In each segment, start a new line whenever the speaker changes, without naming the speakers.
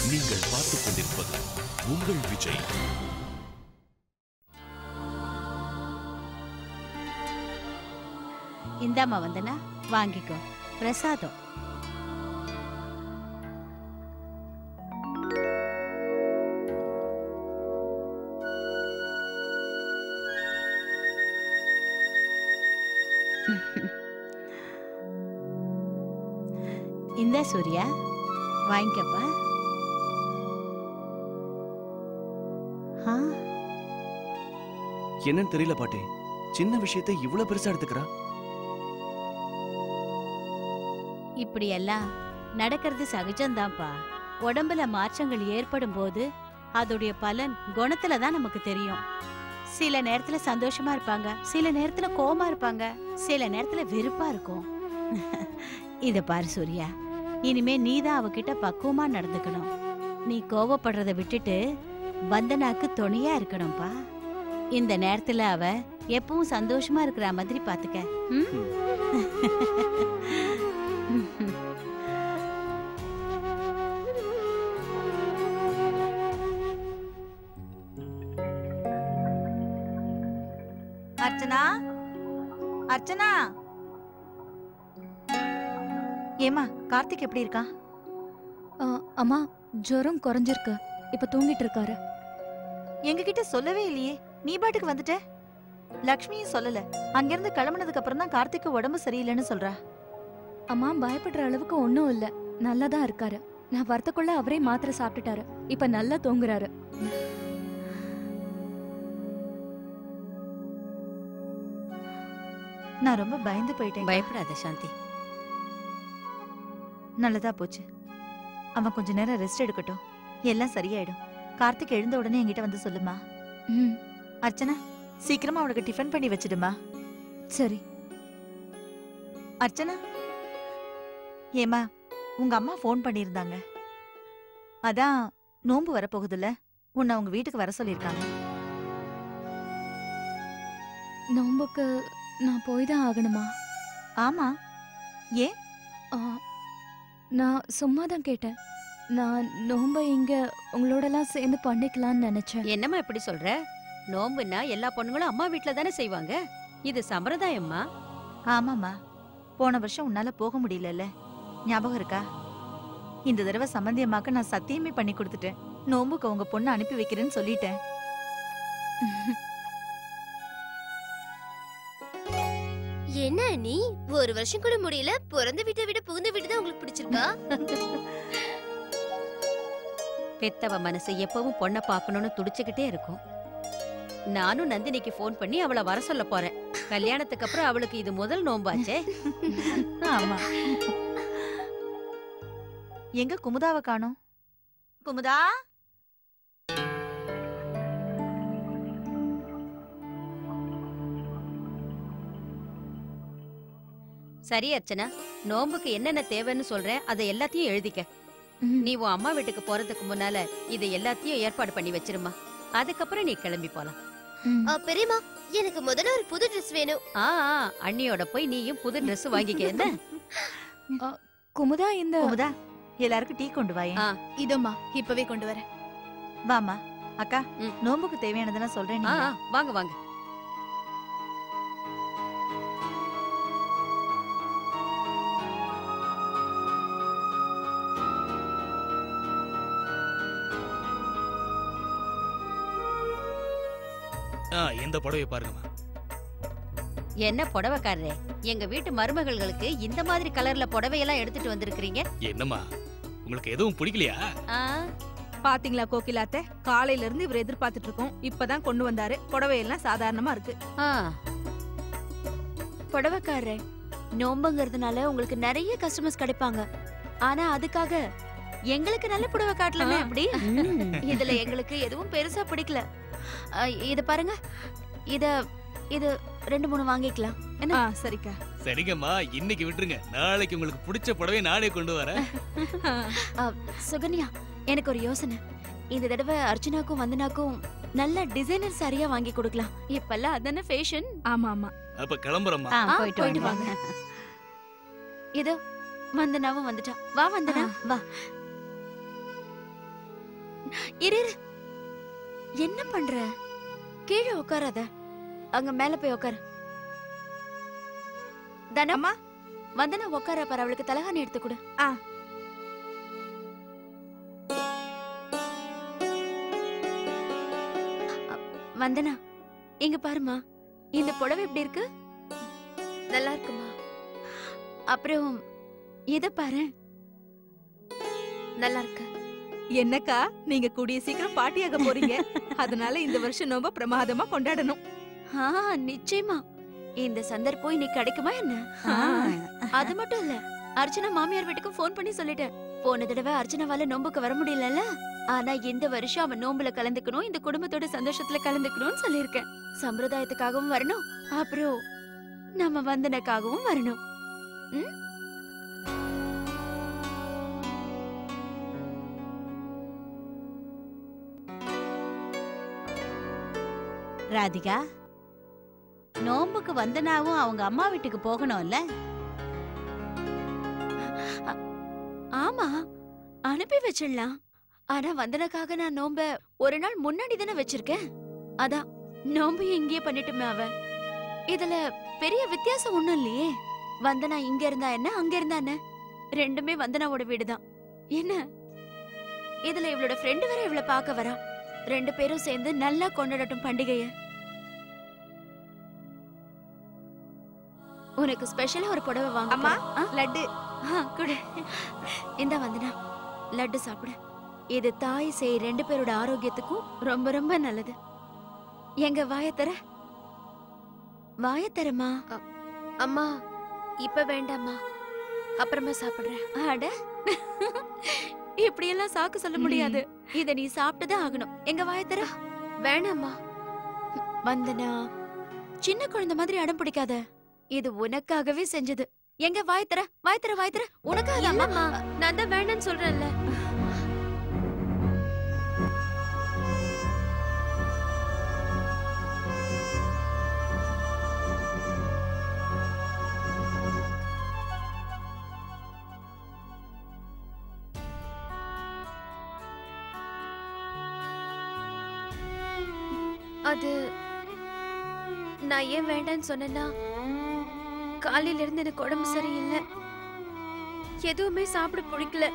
நீங்கள் பார்த்துக் கொண்டிருப்பது உங்கள் விஜய்
இந்தாம்மா வந்தனா வாங்கிக்கோ பிரசாதம் இந்த சூர்யா வாங்கிக்கப்பா ஆ
என்னன்னு தெரியல பாட்டி சின்ன விஷயத்தை இவ்வளவு பெருசா எடுத்துக்கிறா
இப்படி எல்லாம் நடக்கிறது சகஜம்தான்ப்பா உடம்புல மாற்றங்கள் ஏற்படும் போது அதோடைய பலன் குணத்துல தான் நமக்கு தெரியும் சில நேரத்துல சந்தோஷமா இருப்பாங்க சில நேரத்துல கோமா இருப்பாங்க சில நேரத்துல வெறுப்பா இருக்கும் இத பாரு சூர்யா இனிமே நீதான் அவகிட்ட பக்குவமா நடந்துக்கணும் நீ கோவப்படுறத விட்டுட்டு வந்தனாக்கு துணையா இருக்கணும்ப்பா இந்த நேரத்துல அவ எப்பவும் சந்தோஷமா இருக்கிற மாதிரி பாத்துக்க ம்?
அர்ச்சனா அர்ச்சனா ஏமா கார்த்திக் எப்படி இருக்கான்
ஆ, அம்மா ஜுரம் குறைஞ்சிருக்கு இப்ப தூங்கிட்டு இருக்காரு
எங்ககிட்ட சொல்லவே இல்லையே நீ பாட்டுக்கு வந்துட்ட லக்ஷ்மியும் சொல்லல அங்கிருந்து கிளம்புனதுக்கு அப்புறம் தான் கார்த்திக்கு உடம்பு சரியில்லைன்னு சொல்றா
அம்மா பயப்படுற அளவுக்கு ஒன்றும் இல்ல நல்லா தான் இருக்காரு நான் வரத்துக்குள்ள அவரே மாத்திரை சாப்பிட்டுட்டாரு இப்ப நல்லா தூங்குறாரு
நான் ரொம்ப பயந்து போயிட்டேன்
பயப்படாத சாந்தி
நல்லதா போச்சு அவன் கொஞ்ச நேரம் ரெஸ்ட் எடுக்கட்டும் எல்லாம் சரியாயிடும் கார்த்திக் எழுந்த உடனே என்கிட்ட வந்து சொல்லுமா
ம்
அர்ச்சனா சீக்கிரமா அவனுக்கு டிஃபன் பண்ணி வச்சிடுமா
சரி
அர்ச்சனா ஏமா உங்க அம்மா ஃபோன் பண்ணியிருந்தாங்க அதான் நோன்பு வரப்போகுதுல்ல உன்னை அவங்க வீட்டுக்கு வர சொல்லியிருக்காங்க
நோம்புக்கு நான் போய் தான் ஆகணுமா
ஆமா
ஆ, நான் சும்மா தான் கேட்டேன் நான் நோம்ப இங்க உங்களோடலாம் சேர்ந்து பண்ணிக்கலாம்னு நினைச்சேன்
என்னம்மா இப்படி சொல்ற நோம்புன்னா எல்லா பொண்ணுங்களும் அம்மா வீட்ல தானே செய்வாங்க இது சம்பிரதாயம்மா
ஆமாம்மா போன வருஷம் உன்னால போக முடியலல்ல ஞாபகம் இருக்கா இந்த தடவை சம்பந்தி அம்மாக்கு நான் சத்தியமே பண்ணி கொடுத்துட்டேன் நோம்புக்கு உங்க பொண்ணு அனுப்பி வைக்கிறேன்னு சொல்லிட்டேன்
என்ன நீ ஒரு வருஷம் கூட முடியல பிறந்த வீட்டை விட புகுந்த வீடு தான் உங்களுக்கு பிடிச்சிருக்கா
பெத்தவ மனசு எப்பவும் பொண்ணை பார்க்கணும்னு துடிச்சுக்கிட்டே இருக்கும் நானும் நந்தினிக்கு ஃபோன் பண்ணி அவளை வர சொல்ல போறேன் கல்யாணத்துக்கு அப்புறம் அவளுக்கு இது முதல் நோம்பாச்சே
ஆமா எங்க குமுதாவை காணோம் குமுதா
சரி அர்ச்சனா நோம்புக்கு என்னென்ன தேவைன்னு சொல்றேன் அதை எல்லாத்தையும் எழுதிக்க
ம்,
நீ உன் அம்மா வீட்டுக்கு போறதுக்கு முன்னால இதை எல்லாத்தையும் ஏற்பாடு பண்ணி வச்சிருமா அதுக்கப்புறம் நீ கிளம்பி போலாம்
ம்.
ஆ, பெரியம்மா எனக்கு முதல்ல ஒரு புது ட்ரெஸ் வேணும்
ஆ ஆ, அண்ணியோட போய் நீயும் புது Dress வாங்கிக்க என்ன
குமுதா இந்த
குமுதா எல்லாருக்கும் டீ கொண்டு வாயேன்
ஆ.
இதோம்மா இப்பவே கொண்டு வரேன்
வாமா அக்கா
ம்.
நோம்புக்கு தேவையானதெல்லாம் சொல்றேன்
ஆ
நீங்க.
ஆ, வாங்க வாங்க
ஆ இந்த புடவைய பாருங்கம்மா
என்ன புடவைக்காரரே எங்க வீட்டு மருமகள்களுக்கு இந்த மாதிரி கலர்ல புடவையெல்லாம் எடுத்துட்டு வந்திருக்கிறீங்க
என்னம்மா உங்களுக்கு எதுவும் பிடிக்கலையா
ஆ,
பாத்தீங்களா கோகிலாத்த காலையில இருந்து இவர் எதிர்பார்த்துட்டு இருக்கோம் இப்பதான் கொண்டு வந்தாரு புடவையெல்லாம் சாதாரணமா இருக்கு
ஆ,
புடவைக்காரரே நோம்புங்கிறதுனால உங்களுக்கு நிறைய கஸ்டமர்ஸ் கிடைப்பாங்க ஆனா அதுக்காக எங்களுக்கு நல்ல புடவை காட்டலாமே
ஆ.
அப்படி
ம்.
இதுல எங்களுக்கு எதுவும் பெருசா பிடிக்கல அ, இத பாருங்க இத இது ரெண்டு மூணு வாங்கிக்கலாம்
ஆ சரிக்கா
சரிங்கம்மா இன்னைக்கு விட்டுருங்க நாளைக்கு உங்களுக்கு பிடிச்ச புடவைய நானே கொண்டு வரேன்
சுகன்யா எனக்கு ஒரு யோசனை இந்த தடவை அர்ச்சனாக்கும் வந்தனாக்கும் நல்ல டிசைனர் சாரியா வாங்கி கொடுக்கலாம் இப்பெல்லாம் அதானே ஃபேஷன்
ஆமா ஆமா
அப்ப கிளம்புறோம்மா
ஆ,
ஆ,
போயிட்டு
போயிட்டு
வாங்க
இதோ வந்தனாவும் வந்துட்டா வா வந்தனா வா இரு இரு. என்ன பண்ற கீழே உட்காராத அங்க மேல போய் உட்காரு தனம்மா வந்தனா உட்கார பாரு அவளுக்கு தலகாணி எடுத்து கொடு
ஆ.
அ, வந்தனா இங்க பாருமா இந்த புடவை எப்படி இருக்கு
நல்லா இருக்குமா
அப்புறம் இத பாரு
நல்லா இருக்கு
என்னக்கா நீங்க கூடிய சீக்கிரம் பாட்டியாக போறீங்க அதனால இந்த வருஷம் நோம்ப பிரமாதமா கொண்டாடணும்
ஆ நிச்சயமா இந்த சந்தர்ப்பம் இன்னைக்கு கிடைக்குமா என்ன அது மட்டும் இல்ல அர்ச்சனா மாமியார் வீட்டுக்கு ஃபோன் பண்ணி சொல்லிட்டேன் போன தடவை அர்ச்சனாவால நோம்புக்கு வர முடியலல்ல ஆனா இந்த வருஷம் அவன் நோம்புல கலந்துக்கணும் இந்த குடும்பத்தோட சந்தோஷத்துல கலந்துக்கணும்னு சொல்லியிருக்கேன் சம்பிரதாயத்துக்காகவும் வரணும் அப்புறம் நம்ம வந்தனக்காகவும் வரணும் ம்?
ராதிகா நோம்புக்கு வந்தனாவும் அவங்க அம்மா வீட்டுக்கு போகணும்ல
ஆமா அனுப்பி வச்சிடலாம் ஆனா வந்தனக்காக நான் நோம்ப ஒரு நாள் முன்னாடி தானே வச்சிருக்கேன் அதான் நோம்பு இங்கேயே பண்ணிட்டுமே அவ இதுல பெரிய வித்தியாசம் ஒண்ணும் இல்லையே வந்தனா இங்க இருந்தா என்ன அங்க இருந்தா என்ன ரெண்டுமே வந்தனாவோட வீடுதான் என்ன இதுல இவளோட ஃப்ரெண்டு வேற இவள பார்க்க வரா ரெண்டு பேரும் சேர்ந்து நல்லா கொண்டாடட்டும் பண்டிகைய உனக்கு ஸ்பெஷலா ஒரு புடவை வாங்க
அம்மா,
ஆ
லட்டு
ஆ, குடு இந்த வந்தனா லட்டு சாப்பிடு இது தாய் சேய் ரெண்டு பேரோட ஆரோக்கியத்துக்கும் ரொம்ப ரொம்ப நல்லது எங்க வாயத்தர வாயத்தரமா
அம்மா இப்ப வேண்டாம்மா அப்புறமா சாப்பிடுறேன்
அட இப்படி எல்லாம் சாக்கு சொல்ல முடியாது இத நீ சாப்பிட்டுதான் ஆகணும் எங்க வாயத்தர
வேணாம்மா
வந்தனா சின்ன குழந்தை மாதிரி அடம் பிடிக்காத இது உனக்காகவே செஞ்சது எங்க வாயத்தர வாயத்தர வாயத்தர உனக்காக
இல்லம்மா நான் தான் வேண்டாம்னு சொல்றேன்ல அது நான் ஏன் வேண்டாம்னு சொன்னேன்னா காலையில இருந்து எனக்கு உடம்பு சரியில்லை எதுவுமே சாப்பிட பிடிக்கல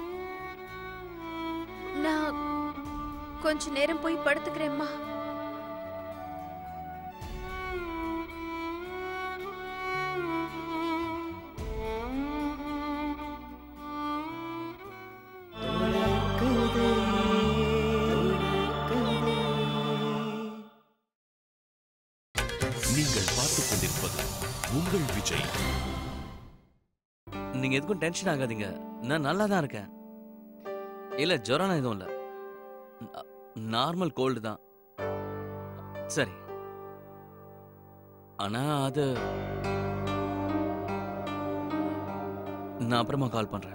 நான் கொஞ்ச நேரம் போய் படுத்துக்கிறேம்மா
நீங்கள் பார்த்துக் கொண்டிருப்பது உங்கள் விஜய்
நீங்க எதுக்கும் டென்ஷன் ஆகாதீங்க நான் நல்லா தான் இருக்கேன் இல்ல ஜுரம் எதுவும் இல்ல நார்மல் கோல்டு தான் சரி ஆனா அது நான் அப்புறமா கால் பண்றேன்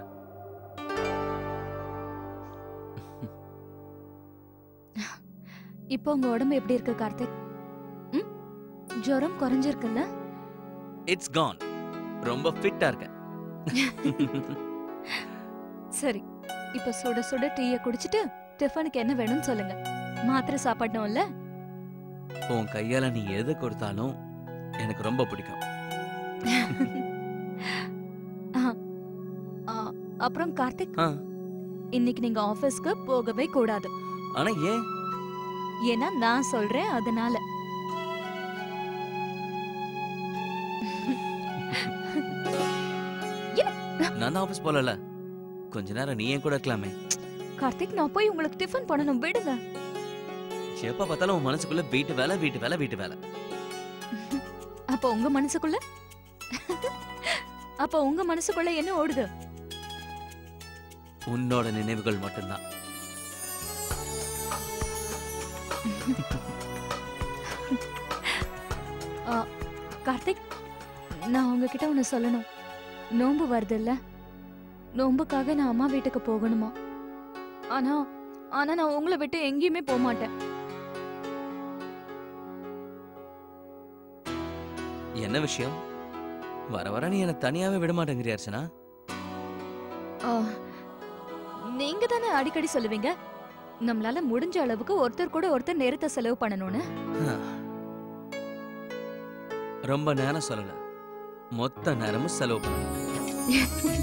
இப்போ உங்க உடம்பு எப்படி இருக்கு கார்த்திக் ம் ஜுரம் குறைஞ்சிருக்குல்ல
இட்ஸ் கான் ரொம்ப ஃபிட்டா இருக்கேன்
சரி இப்ப சுட சுட டீயை குடிச்சிட்டு டிஃபனுக்கு என்ன வேணும்னு சொல்லுங்க மாத்திரை சாப்பிடணும்ல
உன் கையால நீ எது கொடுத்தாலும் எனக்கு ரொம்ப பிடிக்கும்
ஆ. ஆ, அப்புறம் கார்த்திக்
ஆ.
இன்னைக்கு நீங்க ஆபீஸ்க்கு போகவே கூடாது
ஆனா ஏன்
ஏன்னா நான் சொல்றேன் அதனால
நான் தான் ஆஃபீஸ் போகல கொஞ்ச நேரம் நீ ஏன் கூட இருக்கலாமே
கார்த்திக் நான் போய் உங்களுக்கு டிஃபன் பண்ணணும் விடுங்க
எப்ப பார்த்தாலும் உன் மனசுக்குள்ள வீட்டு வேலை வீட்டு வேலை வீட்டு வேலை
அப்ப உங்க மனசுக்குள்ள அப்ப உங்க மனசுக்குள்ள என்ன ஓடுது
உன்னோட நினைவுகள் மட்டும்தான்
ஆ, கார்த்திக் நான் உங்ககிட்ட ஒண்ணு சொல்லணும் நோன்பு வருதுல்ல நோன்புக்காக நான் அம்மா வீட்டுக்கு போகணுமா ஆனா ஆனா நான் உங்களை விட்டு எங்கேயுமே போக மாட்டேன்
என்ன விஷயம் வர வர நீ என்ன தனியாவே விட மாட்டேங்கிறியா அர்ச்சனா
ஆ, நீங்க தானே அடிக்கடி சொல்லுவீங்க நம்மளால முடிஞ்ச அளவுக்கு ஒருத்தர் கூட ஒருத்தர் நேரத்தை செலவு பண்ணணும்னு
ரொம்ப நேரம் சொல்லல மொத்த நேரமும் செலவு பண்ணணும்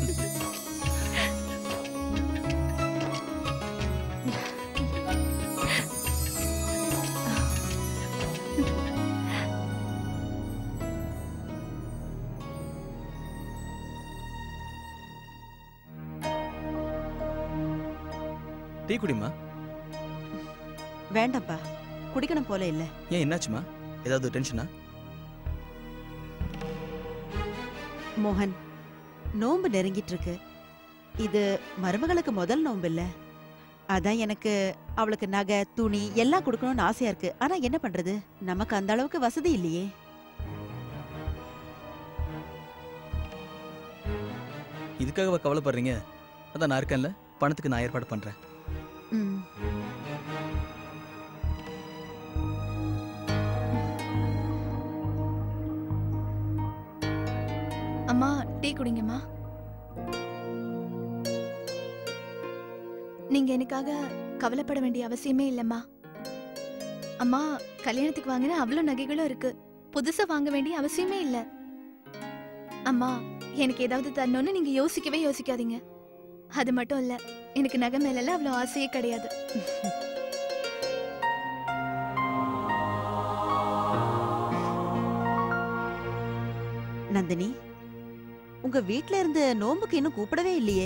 டீ குடிமா
வேண்டாம்ப்பா குடிக்கணும் போல இல்ல
ஏன் என்னாச்சுமா ஏதாவது டென்ஷனா
மோகன் நோன்பு நெருங்கிட்டு இருக்கு இது மருமகளுக்கு முதல் நோன்பு இல்ல அதான் எனக்கு அவளுக்கு நகை துணி எல்லாம் கொடுக்கணும்னு ஆசையா இருக்கு ஆனா என்ன பண்றது நமக்கு அந்த அளவுக்கு வசதி இல்லையே
இதுக்காக கவலைப்படுறீங்க அதான் நான் இருக்கேன்ல பணத்துக்கு நான் ஏற்பாடு பண்றேன்
ம்.
அம்மா டீ குடிங்கம்மா நீங்க எனக்காக கவலைப்பட வேண்டிய அவசியமே இல்லம்மா அம்மா கல்யாணத்துக்கு வாங்கின அவ்வளோ நகைகளும் இருக்கு புதுசா வாங்க வேண்டிய அவசியமே இல்ல அம்மா எனக்கு ஏதாவது தரணும்னு நீங்க யோசிக்கவே யோசிக்காதீங்க அது மட்டும் இல்ல எனக்கு நகை மேல அவ்வளோ ஆசையே கிடையாது
நந்தினி உங்க வீட்ல இருந்து நோன்புக்கு இன்னும் கூப்பிடவே இல்லையே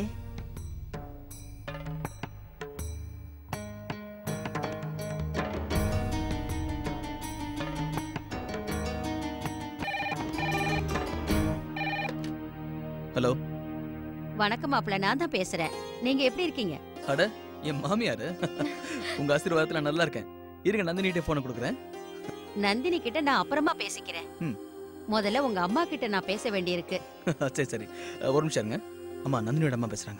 ஹலோ
வணக்கம் மாப்பிள்ள நான் தான் பேசுறேன் நீங்க எப்படி இருக்கீங்க
அட என் மாமியாரு உங்க ஆசீர்வாதத்துல நான் நல்லா இருக்கேன் இருங்க நந்தினிட்டே போனை கொடுக்குறேன்
நந்தினி கிட்ட நான் அப்புறமா பேசிக்கிறேன்
ம்.
முதல்ல உங்க அம்மா கிட்ட நான் பேச வேண்டியிருக்கு
சரி சரி அஹ், ஒரு நிமிஷம் இருங்க அம்மா நந்தினியோட அம்மா பேசுறாங்க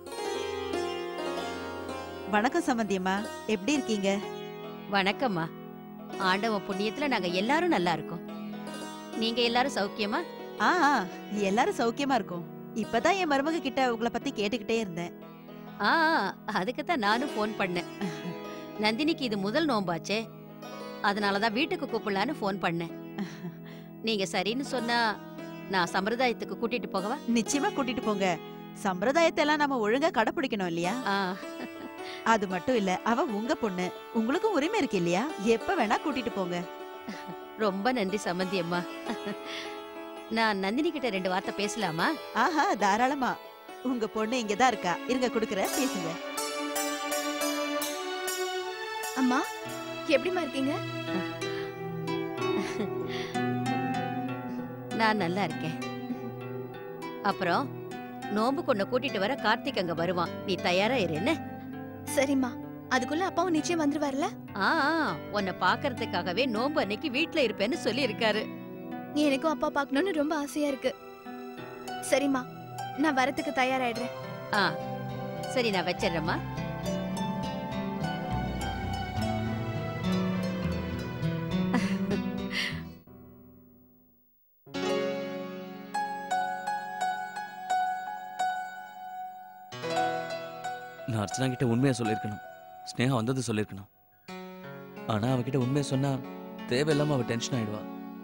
வணக்கம் சம்பந்தியம்மா எப்படி இருக்கீங்க
வணக்கம்மா ஆண்டவன் புண்ணியத்துல நாங்க எல்லாரும் நல்லா இருக்கோம் நீங்க எல்லாரும் சௌக்கியமா
ஆ ஆ, எல்லாரும் சௌக்கியமா இருக்கோம் இப்பதான் என் மருமக கிட்ட உங்களை பத்தி கேட்டுக்கிட்டே இருந்தேன்
ஆ அதுக்கு தான் நானும் ஃபோன் பண்ணேன் நந்தினிக்கு இது முதல் நோம்பாச்சே அதனாலதான் வீட்டுக்கு கூப்பிடலான்னு ஃபோன் பண்ணேன் நீங்க சரின்னு சொன்னா நான் சம்பிரதாயத்துக்கு கூட்டிட்டு போகவா
நிச்சயமா கூட்டிட்டு போங்க சம்பிரதாயத்தை எல்லாம் நம்ம ஒழுங்கா கடைபிடிக்கணும் இல்லையா அது மட்டும் இல்ல அவ உங்க பொண்ணு உங்களுக்கும் உரிமை இருக்கு இல்லையா எப்ப வேணா கூட்டிட்டு போங்க
ரொம்ப நன்றி சம்மந்தி அம்மா நான் நந்தினி கிட்ட ரெண்டு வார்த்தை பேசலாமா
ஆஹா தாராளமா உங்க பொண்ணு இங்கதான் இருக்கா இருங்க குடுக்கறேன் பேசுங்க
அம்மா எப்படிம்மா இருக்கீங்க
நான் நல்லா இருக்கேன் அப்புறம் நோம்பு கொண்ட கூட்டிட்டு வர கார்த்திக் அங்க வருவான் நீ தயாரா இரு என்ன
சரிம்மா அதுக்குள்ள அப்பாவும் நிச்சயம் வந்துருவார்ல
ஆ ஆ, உன்னை பாக்குறதுக்காகவே நோம்பு அன்னைக்கு வீட்ல இருப்பேன்னு சொல்லி இருக்காரு
எனக்கும் அப்பா பார்க்கணும்னு ரொம்ப ஆசையா இருக்கு சரிம்மா நான் வரத்துக்கு தயாராயிடுறேன்
ஆ சரி நான் வச்சிடுறேம்மா
நான் அர்ச்சனா கிட்ட உண்மையை சொல்லியிருக்கணும் ஸ்னேகா வந்தது சொல்லியிருக்கணும் ஆனா அவகிட்ட உண்மையை சொன்னா தேவையில்லாம அவ டென்ஷன் ஆயிடுவா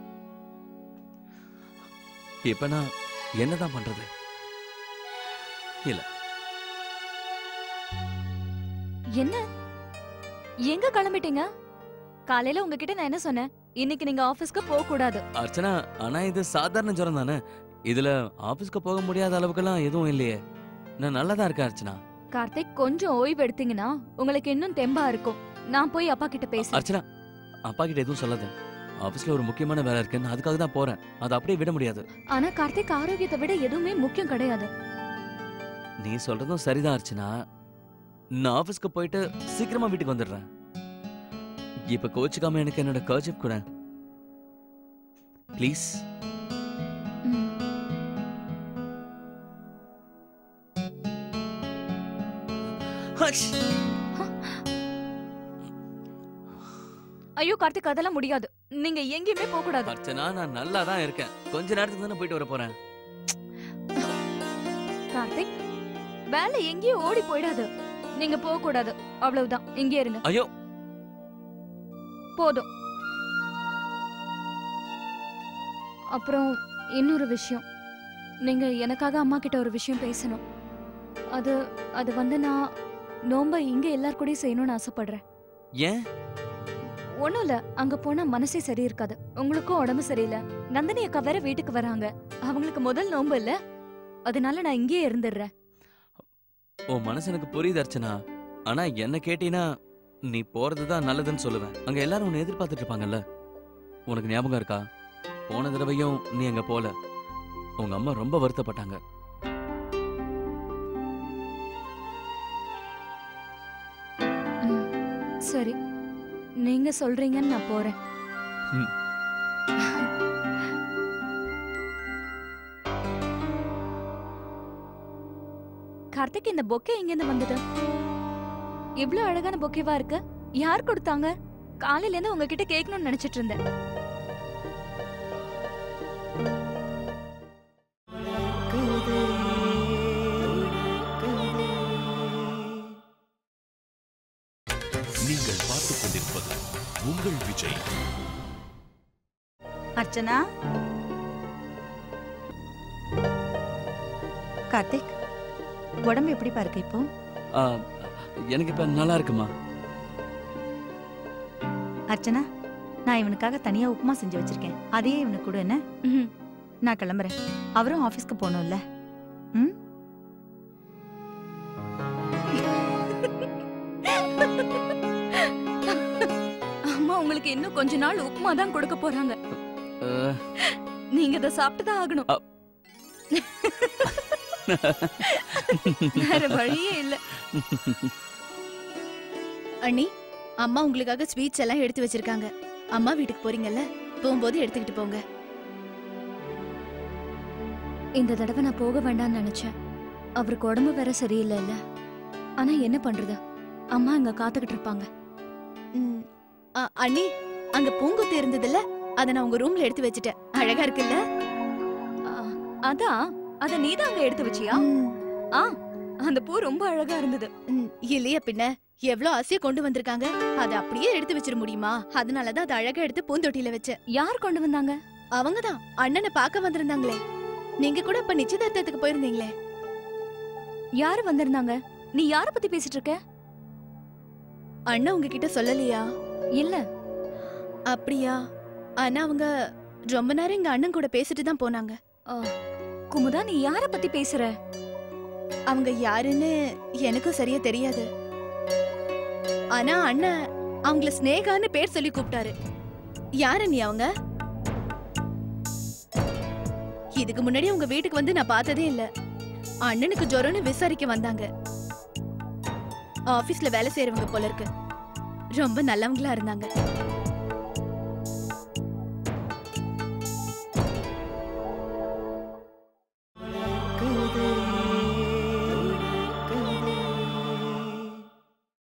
இப்ப நான் என்னதான் பண்றது இல்ல
என்ன எங்க கிளம்பிட்டீங்க காலையில உங்ககிட்ட நான் என்ன சொன்னேன் இன்னைக்கு நீங்க ஆபீஸ்க்கு போக கூடாது
அர்ச்சனா ஆனா இது சாதாரண ஜுரம் தானே இதுல ஆபீஸ்க்கு போக முடியாத அளவுக்கெல்லாம் எதுவும் இல்லையே நான் நல்லா தான் இருக்கேன் அர்ச்சனா
கார்த்திக் கொஞ்சம் ஓய்வு எடுத்தீங்கன்னா உங்களுக்கு இன்னும் தெம்பா இருக்கும் நான் போய் அப்பா கிட்ட பேசுறேன்
அர்ச்சனா அப்பா கிட்ட எதுவும் சொல்லாத ஆபீஸ்ல ஒரு முக்கியமான வேலை இருக்குன்னு அதுக்காக தான் போறேன் அதை அப்படியே விட முடியாது
ஆனா கார்த்திக் ஆரோக்கியத்தை விட எதுவுமே முக்கியம் கிடையாது
நீ சொல்றதும் சரிதான் அர்ச்சனா நான் ஆபீஸ்க்கு போயிட்டு சீக்கிரமா வீட்டுக்கு வந்துடுறேன் இப்ப கோச்சுக்காம எனக்கு என்னோட கர்ஜிப் கூட ப்ளீஸ்
ஐயோ கார்த்திக் அதெல்லாம் முடியாது நீங்க எங்கேயுமே போக கூடாது
அர்ச்சனா நான் நல்லா தான் இருக்கேன் கொஞ்ச நேரத்துக்கு தானே போயிட்டு வர போறேன்
கார்த்திக் வேலை எங்கேயும் ஓடி போயிடாது நீங்க போக கூடாது அவ்வளவுதான் இங்கே இருங்க
ஐயோ
போதும் அப்புறம் இன்னொரு விஷயம் நீங்க எனக்காக அம்மா கிட்ட ஒரு விஷயம் பேசணும் அது அது வந்து நான் நோம்ப இங்க எல்லார் கூடயும் செய்யணும்னு ஆசைப்படுறேன்
ஏன்
ஒண்ணும் இல்ல அங்க போனா மனசே சரி இருக்காது உங்களுக்கும் உடம்பு சரியில்லை நந்தினி அக்கா வேற வீட்டுக்கு வராங்க அவங்களுக்கு முதல் நோம்பு இல்ல அதனால நான் இங்கேயே இருந்துடுறேன்
உன் மனசு எனக்கு புரியுது அர்ச்சனா ஆனா என்ன கேட்டீனா நீ போறது தான் நல்லதுன்னு சொல்லுவேன் அங்க எல்லாரும் உன்னை எதிர்பார்த்துட்டு இருப்பாங்கல்ல உனக்கு ஞாபகம் இருக்கா போன தடவையும் நீ அங்க போல உங்க அம்மா ரொம்ப வருத்தப்பட்டாங்க
ம், சரி நீங்க சொல்றீங்கன்னு நான் போறேன்
ம்.
கார்த்திக் இந்த பொக்கே எங்கேருந்து வந்தது இவ்ளோ அழகான பொக்கேவா இருக்கு யார் கொடுத்தாங்க காலையில இருந்து உங்ககிட்ட கேட்கணும்னு நினைச்சிட்டு இருந்தேன்
நீங்கள் பார்த்துக் கொண்டிருப்பது உங்கள் விஜய்
அர்ச்சனா கார்த்திக் உடம்பு எப்படிப்பா இருக்கு இப்போ
ஆ, எனக்கு இப்ப நல்லா இருக்குமா
அர்ச்சனா நான் இவனுக்காக தனியா உப்புமா செஞ்சு வச்சிருக்கேன் அதையே இவனுக்கு கொடு என்ன நான் கிளம்புறேன் அவரும் ஆபீஸ்க்கு போகணும்ல ம்
அம்மா உங்களுக்கு இன்னும் கொஞ்ச நாள் உப்புமா தான் கொடுக்க போறாங்க
ஆ,
நீங்க இதை சாப்பிட்டு தான் ஆகணும் வேற வழியே இல்ல
அண்ணி அம்மா உங்களுக்காக ஸ்வீட்ஸ் எல்லாம் எடுத்து வச்சிருக்காங்க அம்மா வீட்டுக்கு போறீங்கல்ல போகும்போது எடுத்துக்கிட்டு போங்க
இந்த தடவை நான் போக வேண்டாம்னு நினைச்சேன் அவருக்கு உடம்பு வேற சரியில்லை இல்ல ஆனா என்ன பண்றது அம்மா இங்க காத்துக்கிட்டு இருப்பாங்க
ம், அ, அண்ணி அங்க பூங்கொத்து இருந்ததுல்ல அத நான் உங்க ரூம்ல எடுத்து வச்சுட்டேன் அழகா இருக்குல்ல
அதான் அத நீதான் அங்க எடுத்து வச்சியா ஆ அந்த பூ ரொம்ப அழகா இருந்தது
ம், இல்லையா பின்ன எவ்வளவு ஆசையா கொண்டு வந்திருக்காங்க அத அப்படியே எடுத்து வச்சிட முடியுமா அதனாலதான் அதை அழகா எடுத்து பூந்தொட்டியில வச்சேன்
யார் கொண்டு வந்தாங்க
அவங்கதான் அண்ணனை பார்க்க வந்திருந்தாங்களே நீங்க கூட அப்ப நிச்சயதார்த்தத்துக்கு போயிருந்தீங்களே
யாரு வந்திருந்தாங்க நீ யார பத்தி பேசிட்டு இருக்க
அண்ணன் உங்ககிட்ட சொல்லலையா
இல்ல
அப்படியா ஆனா அவங்க ரொம்ப நேரம் எங்க அண்ணன் கூட பேசிட்டு தான் போனாங்க
குமுதா நீ யார பத்தி பேசுற
அவங்க யாருன்னு எனக்கும் சரியா தெரியாது ஆனா அண்ணன் அவங்கள ஸ்னேகான்னு பேர் சொல்லி கூப்பிட்டாரு யாரு நீ அவங்க இதுக்கு முன்னாடி உங்க வீட்டுக்கு வந்து நான் பார்த்ததே இல்ல அண்ணனுக்கு ஜுரம்னு விசாரிக்க வந்தாங்க ஆபீஸ்ல வேலை செய்யறவங்க போல இருக்கு ரொம்ப நல்லவங்களா இருந்தாங்க